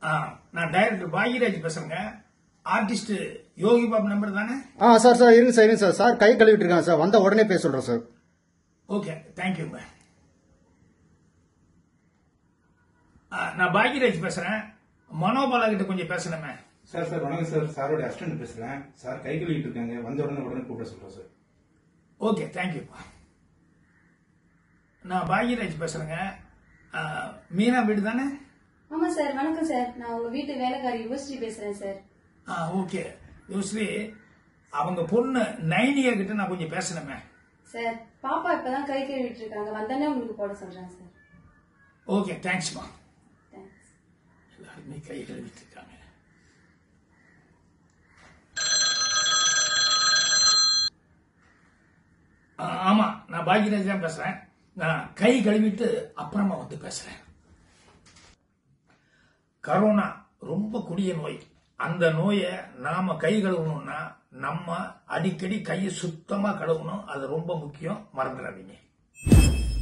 ஆ, நான் டைரக்டர் பாகியராஜ் பேசுறேங்க ஆர்டிஸ்ட் யோகி பாபு நம்பர் தானே ஆ சார் சார் இருங்க சார் இருங்க சார் சார் கை கழுவிட்டு இருக்காங்க சார் வந்த உடனே பேச சொல்றேன் சார் ஓகே தேங்க்யூங்க நான் பாகியராஜ் பேசுறேன் மனோபாலா கிட்ட கொஞ்சம் பேசணுமே சார் சார் வணக்கம் சார் சாரோட அசிஸ்டன்ட் பேசுறேன் சார் கை கழுவிட்டு இருக்காங்க வந்த உடனே உடனே கூப்பிட சொல்றேன் சார் ஓகே தேங்க்யூப்பா நான் பாகியராஜ் பேசுறேங்க ஆ, மீனா வீடு தானே ஆமா சார் வணக்கம் சார் நான் உங்க வீட்டு வேலைக்காரி யுவஸ்ரீ பேசுறேன் சார் ஆ ஓகே யோஸ்ரீ அவங்க பொண்ணு நைனியா கிட்ட நான் கொஞ்சம் பேசணுமே சார் பாப்பா இப்பதான் கை கழுவிட்டு இருக்காங்க வந்தோடனே உங்களுக்கு போட சொல்றேன் சார் ஓகே தேங்க்ஸ்மா தேங்க்ஸ் எல்லாருமே கை கழுவிட்டு இருக்காங்க ஆ, ஆமா நான் பாக்யராஜ் தான் பேசுறேன் நான் கை கழுவிட்டு அப்புறமா வந்து பேசுறேன் கரோனா ரொம்ப கொடிய நோய் அந்த நோயை நாம கை கழுவணும்னா நம்ம அடிக்கடி கையை சுத்தமா கழுவணும் அது ரொம்ப முக்கியம் மறந்துடாதீங்க